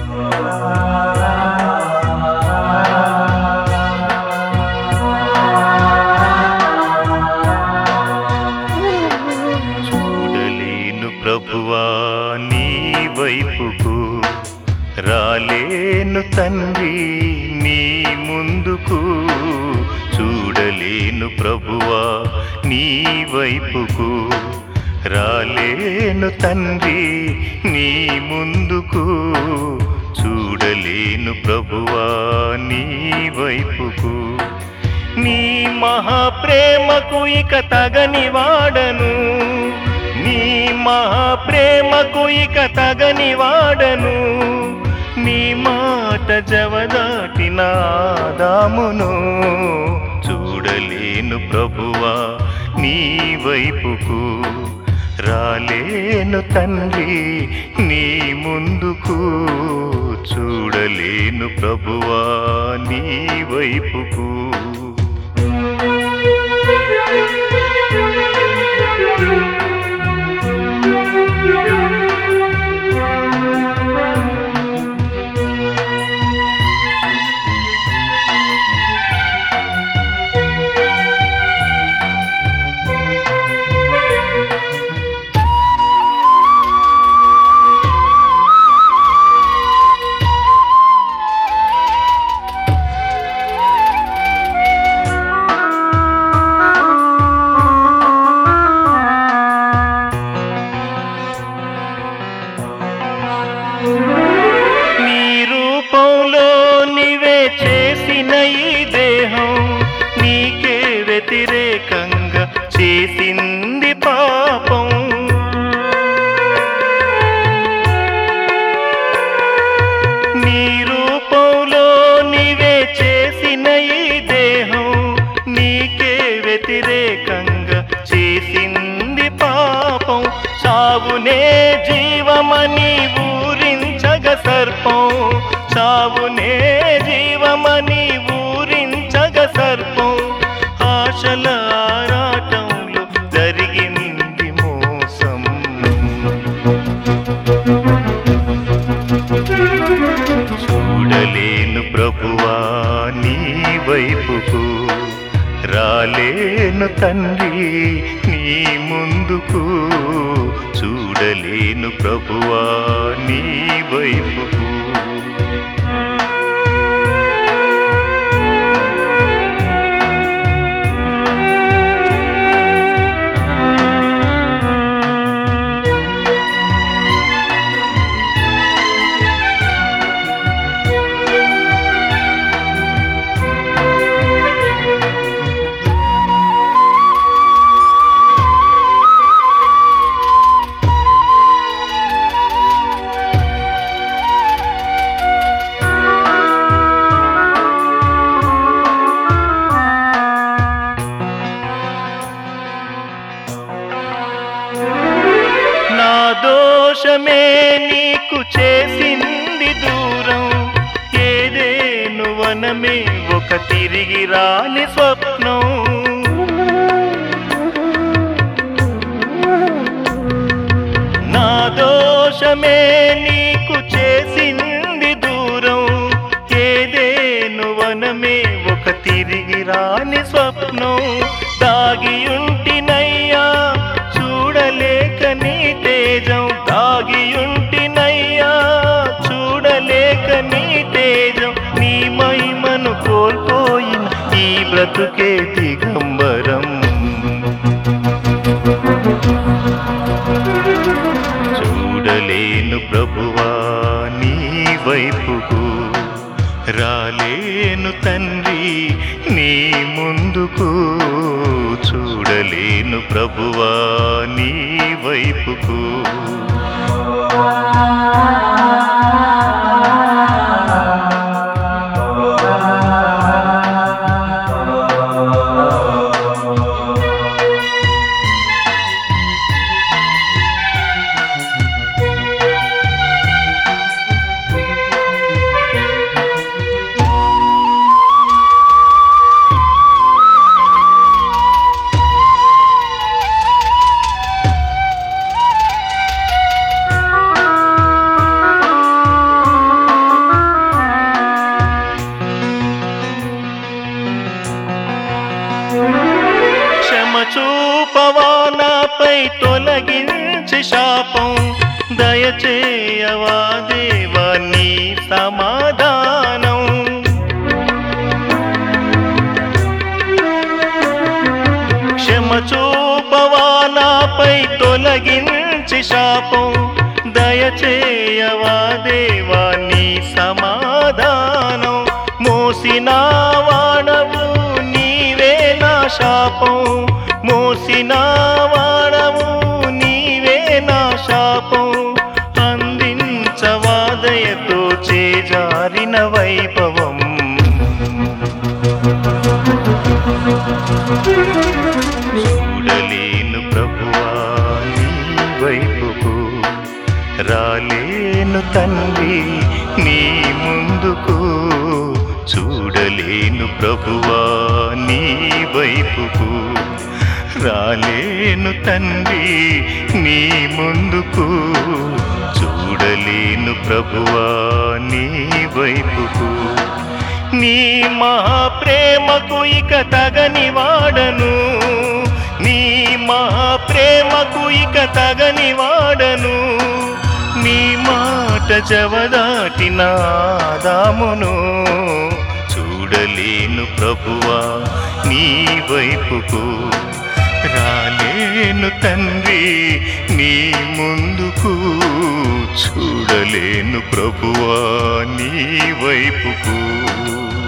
చూడలేను ప్రభువా నీ వైపుకు రాలేను తండ్రి నీ ముందుకు చూడలేను ప్రభువా నీ వైపుకు రాలేను తండ్రి నీ ముందుకు చూడలేను ప్రభువా నీ వైపుకు నీ మహాప్రేమకు ఇక తగని వాడను నీ మహాప్రేమకు ఇక తగని వాడను నీ మాట జవదాటిన దామును చూడలేను ప్రభువా నీ వైపుకు రాలేను తండ్రి నీ ముందుకు చూడలేను ప్రభువా నీ వైపుకు నీ రూపంలో నీవే చేసిన ఈ దేహం నీకే వ్యతిరేకంగా చేసింది పాపం నీ రూపంలో నీవే చేసిన ఈ దేహం నీకే వ్యతిరేకంగా చేసింది పాపం చావునే జీవమని ఊరించగ సర్పం చావునే జీవమని ఊరించగ సర్పం ఆశల ఆరాటంలో జరిగింది మోసం చూడలేను ప్రభువా నీ వైపుకు రాలేను తండ్రి నీ ముందుకు చూడలేను ప్రభువా నీ వైపుకు నా దోషమే నీకు చేసింది దూరం ఏదేను వనమే ఒక తిరిగి రాని స్వప్నం నా దోషమే నీకు చేసింది దూరం ఏదేను వనమే ఒక తిరిగి రాని స్వప్నం దాగియుంటినయ్యా చూడలేక నీ తేజం దాగియుంటినయ్యా చూడలేక నీ తేజం నీ మహిమను కోల్పోయిన ఈ బ్రతుకే దిగంబరం చూడలేను ప్రభువా నీ వైపుకు రాలేను తండ్రి నీ ముందుకు చూడలేను ప్రభువా నీ వైపుకు దయచేయవా దేవా నీ సమాధానం క్షమ చూపవా నాపై తొలగించి శాపం దయచేయవా దేవా నీ సమాధానం మోసిన వాడవు నీవే నా శాపం మోసిన వాడవు నీవే నా శాపం అందించవా దయతో చేజారిన వైభవం చూడలేను ప్రభువా నీ వైపుకు రాలేను తండ్రి నీ ముందుకు చూడలేను ప్రభువా నీ వైపుకు రాలేను తండ్రి నీ ముందుకు చూడలేను ప్రభువా నీ వైపుకు నీ మహాప్రేమకు ఇక తగని వాడను నీ మహాప్రేమకు ఇక తగని వాడను నీ మాట జవదాటిన దామును చూడలేను ప్రభువా నీ వైపుకు రాలేను తండ్రి నీ ముందుకు చూడలేను ప్రభువా నీ వైపుకు